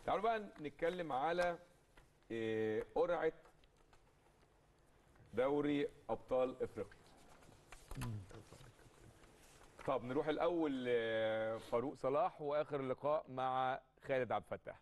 تعالوا بقى نتكلم على آه، قرعه دوري ابطال افريقيا طب نروح الاول آه، فاروق صلاح واخر لقاء مع خالد عبد الفتاح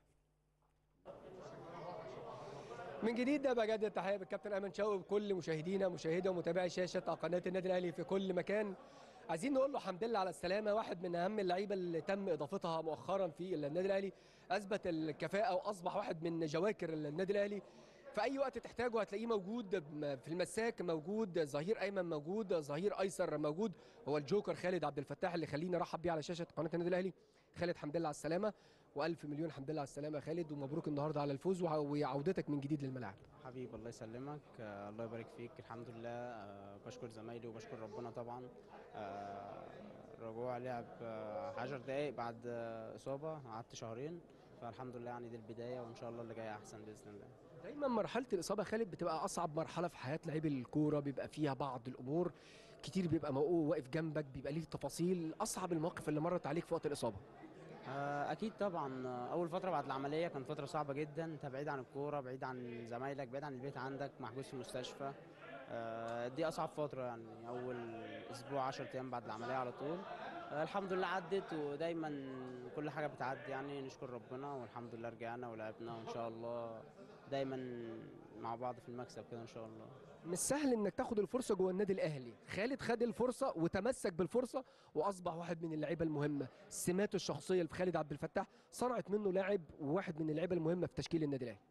من جديد بجدد التحيه بالكابتن ايمن شوقي وكل مشاهدينا مشاهدي ومتابعي شاشه قناه النادي الاهلي في كل مكان عايزين نقول له الحمد لله على السلامه واحد من اهم اللعيبه اللي تم اضافتها مؤخرا في النادي الاهلي اثبت الكفاءه واصبح واحد من جواكر النادي الاهلي في اي وقت تحتاجه هتلاقيه موجود في المساك موجود ظهير ايمن موجود ظهير ايسر موجود هو الجوكر خالد عبد الفتاح اللي خليني ارحب بيه على شاشه قناه النادي الاهلي خالد حمد لله على السلامه والف مليون حمد لله على السلامه يا خالد ومبروك النهارده على الفوز وع- وعودتك من جديد للملاعب حبيبي الله يسلمك آه، الله يبارك فيك الحمد لله آه، بشكر زمايلي وبشكر ربنا طبعا آه، رجوع لعب آه، 10 دقايق بعد آه، اصابه قعدت شهرين فالحمد لله يعني دي البدايه وان شاء الله اللي جاي احسن باذن الله دايما مرحله الاصابه يا خالد بتبقى اصعب مرحله في حياه لعيب الكوره بيبقى فيها بعض الامور كتير بيبقى موقوف واقف جنبك بيبقى ليه تفاصيل اصعب المواقف اللي مرت عليك في وقت الاصابه آه، اكيد طبعا آه، اول فتره بعد العمليه كانت فتره صعبه جدا انت بعيد عن الكوره بعيد عن زمايلك بعيد عن البيت عندك محجوز في المستشفى آه، دي اصعب فتره يعني اول اسبوع 10 ايام بعد العمليه على طول آه، الحمد لله عدت ودايما كل حاجه بتعدي يعني نشكر ربنا والحمد لله رجعنا ولعبنا وان شاء الله دايما مع بعض في المكسب كده ان شاء الله مش سهل انك تاخد الفرصه جوه النادي الاهلي خالد خد الفرصه وتمسك بالفرصه واصبح واحد من اللعيبه المهمه سماته الشخصيه في خالد عبد الفتاح صنعت منه لاعب وواحد من اللعيبه المهمه في تشكيل النادي الاهلي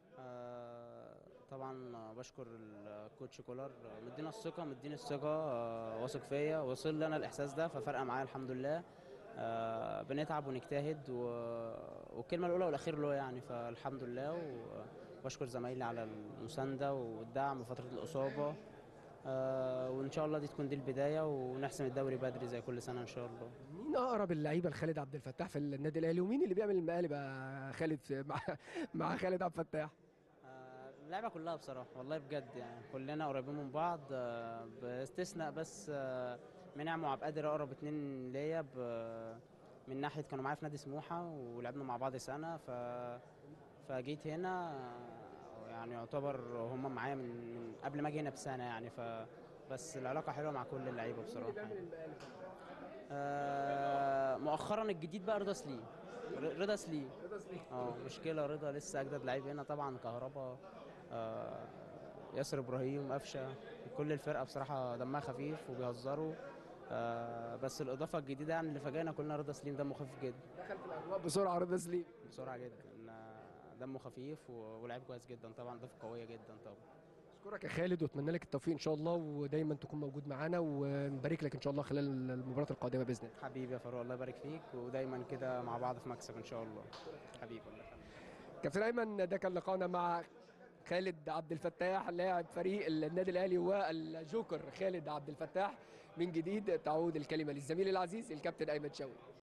آه، طبعا بشكر الكوتش كولر مدينا الثقه مديني الثقه آه، واثق فيا وصل لي انا الاحساس ده ففرقه معايا الحمد لله آه، بنتعب ونجتهد و... والكلمه الاولى والاخير له يعني فالحمد لله وبشكر زمايلي على المسانده والدعم في فتره الاصابه آه، وان شاء الله دي تكون دي البدايه ونحسم الدوري بدري زي كل سنه ان شاء الله مين اقرب اللعيبه لخالد عبد الفتاح في النادي الاهلي ومين اللي بيعمل المقالب يا خالد في- مع مع خالد عبد الفتاح آه، اللعبة كلها بصراحة والله بجد يعني كلنا قريبين من بعض آه، باستثناء بس آه، منعم وعبد القادر أقرب اتنين ليا ب- من ناحية كانوا معايا في نادي سموحة ولعبنا مع بعض سنة ف فجيت هنا آه، يعني يعتبر هم معايا من, من قبل ما اجي هنا بسنة يعني ف بس العلاقة حلوة مع كل اللعيبة بصراحة آه، مؤخرا الجديد بقى رضا سليم ر- رضا سليم اه مشكله رضا لسه اجدد لعيب هنا طبعا كهربا آه ياسر ابراهيم قفشه كل الفرقه بصراحه دمها خفيف وبيهزروا آه بس الاضافه الجديده يعني اللي فاجئنا كلنا رضا سليم دمه خفيف جدا دخل في الاجواء بسرعه رضا سليم بسرعه جدا آه، دمه خفيف و- ولعيب كويس جدا طبعا اضافه قويه جدا طبعا اشكرك يا خالد واتمنى لك التوفيق ان شاء الله ودايما تكون موجود معانا ونبارك لك ان شاء الله خلال المباراه القادمه باذن الله حبيبي يا فاروق الله يبارك فيك ودايما كده مع بعض في مكسب ان شاء الله حبيبي الله يخليك كابتن ايمن ده كان لقاءنا مع خالد عبد الفتاح لاعب فريق النادي الاهلي والجوكر خالد عبد الفتاح من جديد تعود الكلمه للزميل العزيز الكابتن ايمن شوقي